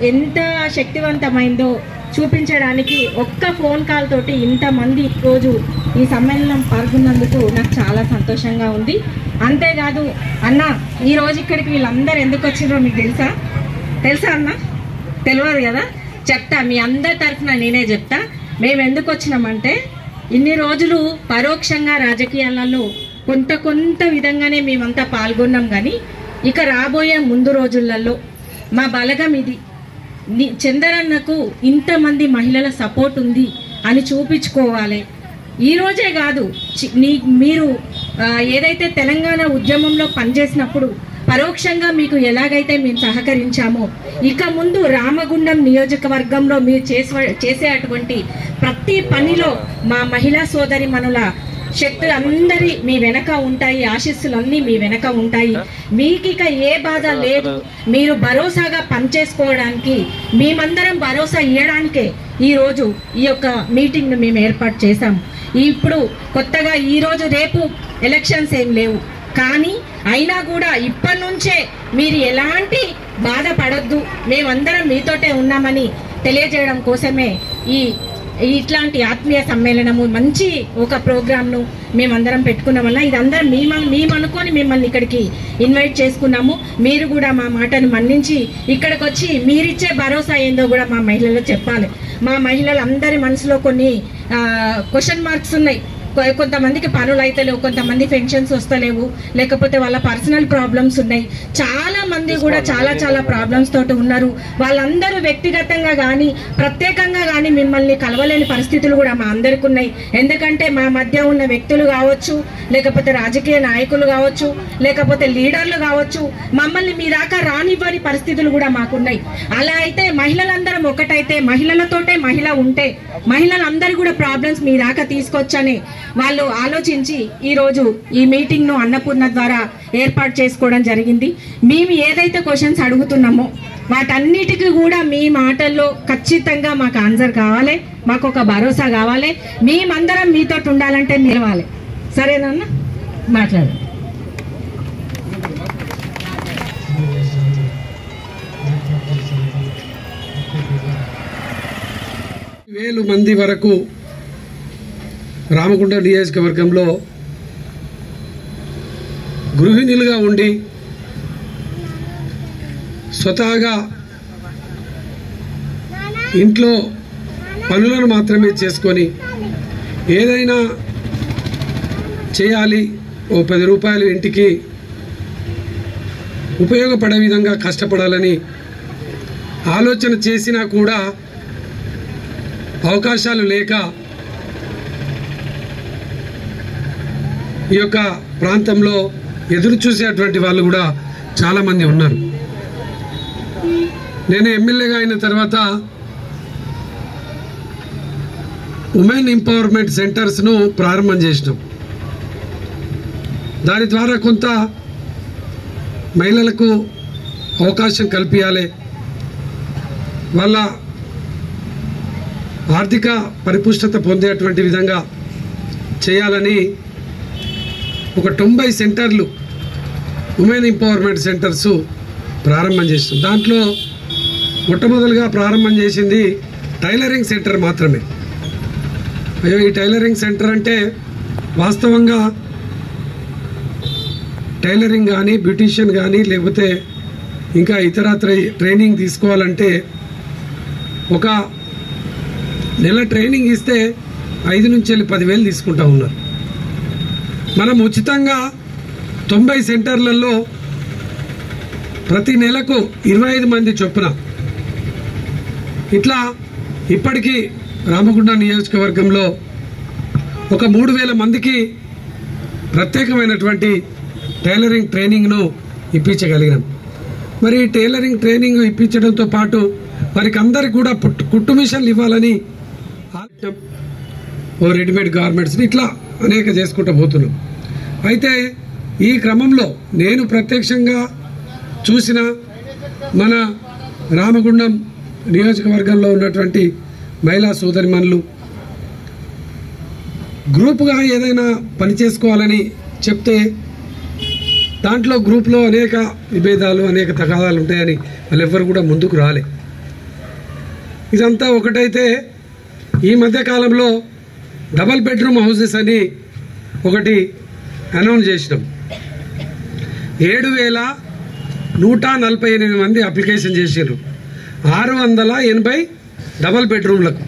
ఎంత శక్తివంతమైందో చూపించడానికి ఒక్క ఫోన్ కాల్ తోటి ఇంతమంది రోజు ఈ సమ్మేళనం పాల్గొన్నందుకు నాకు చాలా సంతోషంగా ఉంది అంతేకాదు అన్న ఈ రోజు ఇక్కడికి వీళ్ళందరూ ఎందుకు వచ్చిండ్రో మీకు తెలుసా తెలుసా అన్న తెలియదు కదా చెప్తా మీ అందరి తరఫున నేనే చెప్తా మేము ఎందుకు వచ్చినామంటే ఇన్ని రోజులు పరోక్షంగా రాజకీయాలలో కొంత కొంత విధంగానే మేమంతా పాల్గొన్నాం కానీ ఇక రాబోయే ముందు రోజులలో మా బలగం ఇది ని- చందరన్నకు ఇంతమంది మహిళల సపోర్ట్ ఉంది అని చూపించుకోవాలి ఈ రోజే కాదు చి- నీ మీరు ఆ, ఏదైతే తెలంగాణ ఉద్యమంలో పనిచేసినప్పుడు పరోక్షంగా మీకు ఎలాగైతే మేము సహకరించామో ఇక ముందు రామగుండం నియోజకవర్గంలో మీరు చేసే చేసే అటువంటి ప్రతి పనిలో మా మహిళా సోదరి మనుల శక్తులు అందరి మీ వెనక ఉంటాయి ఆశీస్సులన్నీ మీ వెనక ఉంటాయి మీకు ఇక ఏ బాధ లేదు మీరు భరోసాగా పనిచేసుకోవడానికి మేమందరం భరోసా ఇవ్వడానికే ఈరోజు ఈ యొక్క మీటింగ్ను మేము ఏర్పాటు చేశాం ఇప్పుడు కొత్తగా ఈ రోజు రేపు ఎలక్షన్స్ ఏం లేవు కానీ అయినా కూడా ఇప్పటి నుంచే మీరు ఎలాంటి బాధపడొద్దు మేమందరం మీతోటే ఉన్నామని తెలియజేయడం కోసమే ఈ ఇట్లాంటి ఆత్మీయ సమ్మేళనము మంచి ఒక ప్రోగ్రామ్ను మేమందరం పెట్టుకున్నాం వల్ల ఇదందరం మేము మేము అనుకొని మిమ్మల్ని ఇక్కడికి ఇన్వైట్ చేసుకున్నాము మీరు కూడా మా మాటను మన్నించి ఇక్కడికి వచ్చి మీరిచ్చే భరోసా ఏందో కూడా మా మహిళలు చెప్పాలి మా మహిళలందరి మనసులో కొన్ని క్వశ్చన్ మార్క్స్ ఉన్నాయి కొ- కొంతమందికి పనులు అయితే లేవు కొంతమంది పెన్షన్స్ వస్తలేవు లేకపోతే వాళ్ళ పర్సనల్ ప్రాబ్లమ్స్ ఉన్నాయి చాలా మంది కూడా చాలా చాలా ప్రాబ్లమ్స్ తోటి ఉన్నారు వాళ్ళందరూ వ్యక్తిగతంగా కానీ ప్రత్యేకంగా కానీ మిమ్మల్ని కలవలేని పరిస్థితులు కూడా మా అందరికి ఉన్నాయి ఎందుకంటే మా మధ్య ఉన్న వ్యక్తులు కావచ్చు లేకపోతే రాజకీయ నాయకులు కావచ్చు లేకపోతే లీడర్లు కావచ్చు మమ్మల్ని మీ దాకా రానివ్వని పరిస్థితులు కూడా మాకున్నాయి అలా అయితే మహిళలందరం ఒకటైతే మహిళలతోటే మహిళ ఉంటే మహిళలందరూ కూడా ప్రాబ్లమ్స్ మీ దాకా తీసుకొచ్చని వాళ్ళు ఆలోచించి ఈ రోజు ఈ మీటింగ్ ను అన్నపూర్ణ ద్వారా ఏర్పాటు చేసుకోవడం జరిగింది మేము ఏదైతే క్వశ్చన్స్ అడుగుతున్నామో వాటన్నిటికీ కూడా మీ మాటల్లో ఖచ్చితంగా మాకు ఆన్సర్ కావాలి మాకు ఒక భరోసా కావాలి మేమందరం మీతో ఉండాలంటే నిలవాలి సరేనన్నా మాట్లాడండి వేలు మంది వరకు రామగుండ నియోజకవర్గంలో గృహిణులుగా ఉండి స్వతహాగా ఇంట్లో పనులను మాత్రమే చేసుకొని ఏదైనా చేయాలి ఓ పది రూపాయలు ఇంటికి ఉపయోగపడే విధంగా కష్టపడాలని ఆలోచన చేసినా కూడా అవకాశాలు లేక ఈ యొక్క ప్రాంతంలో ఎదురు చూసేటువంటి వాళ్ళు కూడా చాలామంది ఉన్నారు నేను ఎమ్మెల్యేగా అయిన తర్వాత ఉమెన్ ఎంపవర్మెంట్ సెంటర్స్ను ప్రారంభం చేసినాం దాని ద్వారా కొంత మహిళలకు అవకాశం కల్పించాలి వాళ్ళ ఆర్థిక పరిపుష్టత పొందేటువంటి విధంగా చేయాలని ఒక తొంభై సెంటర్లు ఉమెన్ ఎంపవర్మెంట్ సెంటర్స్ ప్రారంభం చేసాం దాంట్లో మొట్టమొదలుగా ప్రారంభం చేసింది టైలరింగ్ సెంటర్ మాత్రమే అయ్యో ఈ టైలరింగ్ సెంటర్ అంటే వాస్తవంగా టైలరింగ్ కానీ బ్యూటీషియన్ కానీ లేకపోతే ఇంకా ఇతర ట్రైనింగ్ తీసుకోవాలంటే ఒక నెల ట్రైనింగ్ ఇస్తే ఐదు నుంచి వెళ్ళి పదివేలు తీసుకుంటా ఉన్నారు మనం ఉచితంగా తొంభై సెంటర్లలో ప్రతి నెలకు ఇరవై ఐదు మంది చొప్పున ఇట్లా ఇప్పటికీ రామగుండ నియోజకవర్గంలో ఒక మూడు వేల మందికి ప్రత్యేకమైనటువంటి టైలరింగ్ ట్రైనింగ్ను ఇప్పించగలిగినాం మరి ఈ టైలరింగ్ ట్రైనింగ్ ఇప్పించడంతో పాటు వారికి అందరికి కూడా పుట్టు- కుట్టు మిషన్లు ఇవ్వాలని ఆలోచన ఓ రెడీమేడ్ గార్మెంట్స్ని ఇట్లా అనేక చేసుకుంటూ పోతున్నాం అయితే ఈ క్రమంలో నేను ప్రత్యక్షంగా చూసిన మన రామగుండం నియోజకవర్గంలో ఉన్నటువంటి మహిళా సోదరిమణులు గ్రూపుగా ఏదైనా పని చేసుకోవాలని చెప్తే దాంట్లో గ్రూప్లో అనేక విభేదాలు అనేక తగాదాలు ఉంటాయని వాళ్ళెవ్వరు కూడా ముందుకు రాలే ఇదంతా ఒకటైతే ఈ మధ్య కాలంలో డబల్ బెడ్రూమ్ హౌసెస్ అని ఒకటి అనౌన్స్ చేసినాం ఏడు వేల నూట నలభై ఎనిమిది మంది అప్లికేషన్ చేసారు ఆరు వందల ఎనభై డబల్ బెడ్రూమ్లకు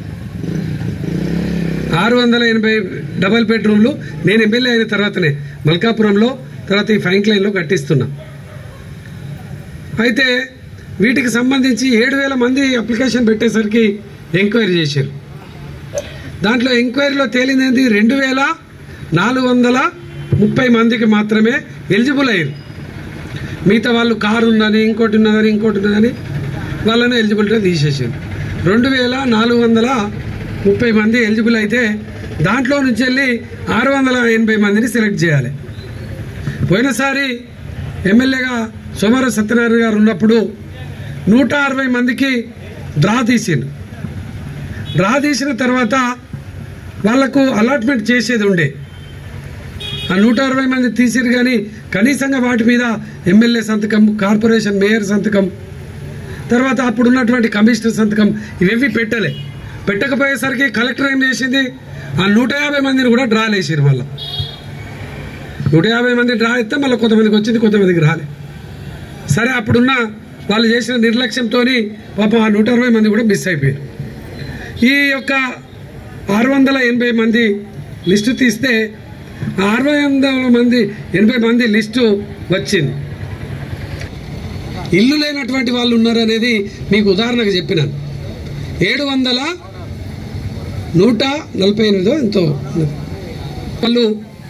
ఆరు వందల ఎనభై డబల్ బెడ్రూమ్లు నేను ఎమ్మెల్యే అయిన తర్వాతనే మల్కాపురంలో తర్వాత ఈ ఫైన్ లైన్లో కట్టిస్తున్నా అయితే వీటికి సంబంధించి ఏడు వేల మంది అప్లికేషన్ పెట్టేసరికి ఎంక్వైరీ చేశారు దాంట్లో ఎంక్వైరీలో తేలింది ఏంటి రెండు వేల నాలుగు వందల ముప్పై మందికి మాత్రమే ఎలిజిబుల్ అయ్యారు మిగతా వాళ్ళు కారు ఉన్నదని ఇంకోటి ఉన్నదని ఇంకోటి ఉన్నదని వాళ్ళని ఎలిజిబిలిటీ తీసేసారు రెండు వేల నాలుగు వందల ముప్పై మంది ఎలిజిబుల్ అయితే దాంట్లో నుంచి వెళ్ళి ఆరు వందల ఎనభై మందిని సెలెక్ట్ చేయాలి పోయినసారి ఎమ్మెల్యేగా సోమవారం సత్యనారాయణ గారు ఉన్నప్పుడు నూట అరవై మందికి డ్రా తీసిండు డ్రా తీసిన తర్వాత వాళ్లకు అలాట్మెంట్ చేసేది ఉండే ఆ నూట అరవై మంది తీసిరు కానీ కనీసంగా వాటి మీద ఎమ్మెల్యే సంతకం కార్పొరేషన్ మేయర్ సంతకం తర్వాత అప్పుడు ఉన్నటువంటి కమిషనర్ సంతకం ఇవేవి పెట్టలే పెట్టకపోయేసరికి కలెక్టర్ ఏం చేసింది ఆ నూట యాభై మందిని కూడా డ్రా వేసారు మళ్ళీ నూట యాభై మంది డ్రా ఇస్తే మళ్ళీ కొంతమందికి వచ్చింది కొంతమందికి రాలే సరే అప్పుడున్న వాళ్ళు చేసిన నిర్లక్ష్యంతో పాపం ఆ నూట అరవై మంది కూడా మిస్ అయిపోయారు ఈ యొక్క ఆరు వందల ఎనభై మంది లిస్టు తీస్తే ఆ అరవై వందల మంది ఎనభై మంది లిస్టు వచ్చింది ఇల్లు లేనటువంటి వాళ్ళు ఉన్నారు అనేది మీకు ఉదాహరణకు చెప్పినాను ఏడు వందల నూట నలభై ఎనిమిదో ఎంతో ఉన్నది. వాళ్ళు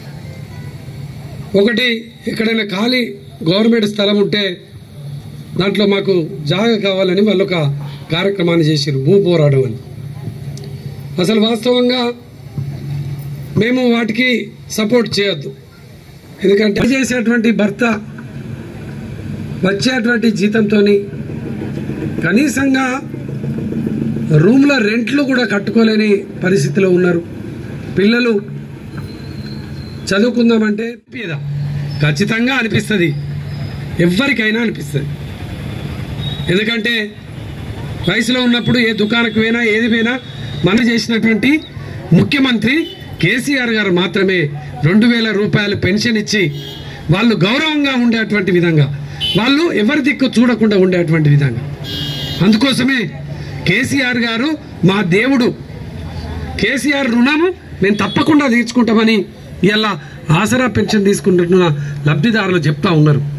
ఒకటి ఎక్కడైనా ఖాళీ గవర్నమెంట్ స్థలం ఉంటే దాంట్లో మాకు జాగా కావాలని వాళ్ళు ఒక కార్యక్రమాన్ని చేశారు భూ పోరాటం అని అసలు వాస్తవంగా మేము వాటికి సపోర్ట్ చేయొద్దు ఎందుకంటే చేసేటువంటి భర్త వచ్చేటువంటి జీతంతో కనీసంగా రూమ్ల రెంట్లు కూడా కట్టుకోలేని పరిస్థితిలో ఉన్నారు పిల్లలు చదువుకుందామంటే పేద ఖచ్చితంగా అనిపిస్తుంది ఎవరికైనా అనిపిస్తుంది ఎందుకంటే వయసులో ఉన్నప్పుడు ఏ దుకాణకు పోయినా ఏది పోయినా మనం చేసినటువంటి ముఖ్యమంత్రి కేసీఆర్ గారు మాత్రమే రెండు వేల రూపాయలు పెన్షన్ ఇచ్చి వాళ్ళు గౌరవంగా ఉండేటువంటి విధంగా వాళ్ళు ఎవరి దిక్కు చూడకుండా ఉండేటువంటి విధంగా అందుకోసమే కేసీఆర్ గారు మా దేవుడు కేసీఆర్ రుణము మేము తప్పకుండా తీర్చుకుంటామని ఇలా ఆసరా పెన్షన్ తీసుకుంటున్న లబ్ధిదారులు చెప్తా ఉన్నారు